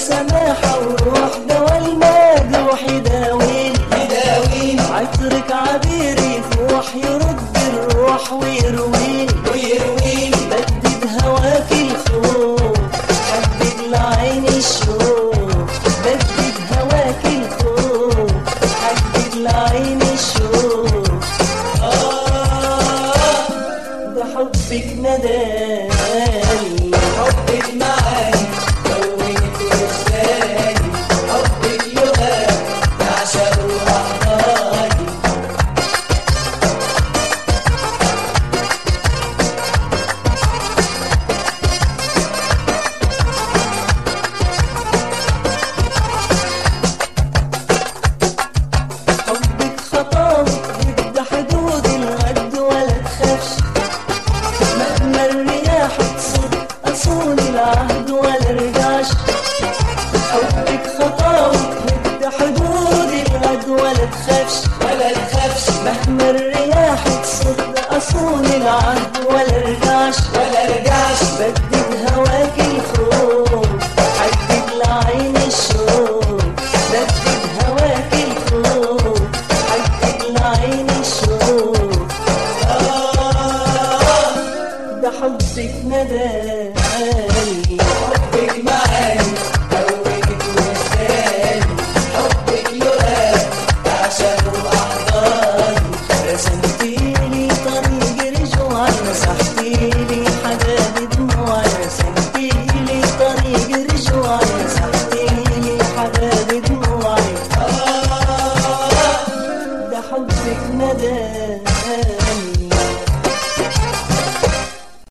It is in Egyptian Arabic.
السماحة وروح دوا المجروح يداويني يداويني عطرك عبير يفوح يرد الروح ويرويني ويرويني بدد هواك الخوف حدد لعيني الشوق بدد هواك الخوف حدد لعيني الشوق آه ده حبك نداني حبك معايا كونت وجداني حبك لغة تعشق أحضاني حبك خطاوي ضد حدود الغد ولا تخافش مهما الرياح تصد أصون العهد ولا رجعش حبك خطاوي ضد حدود الغد ولا تخافش ولا تخافش مهما الرياح تصد أصون العهد ولا رجعش ولا رجعش بدد هواك الخوف حدد لعين الشوق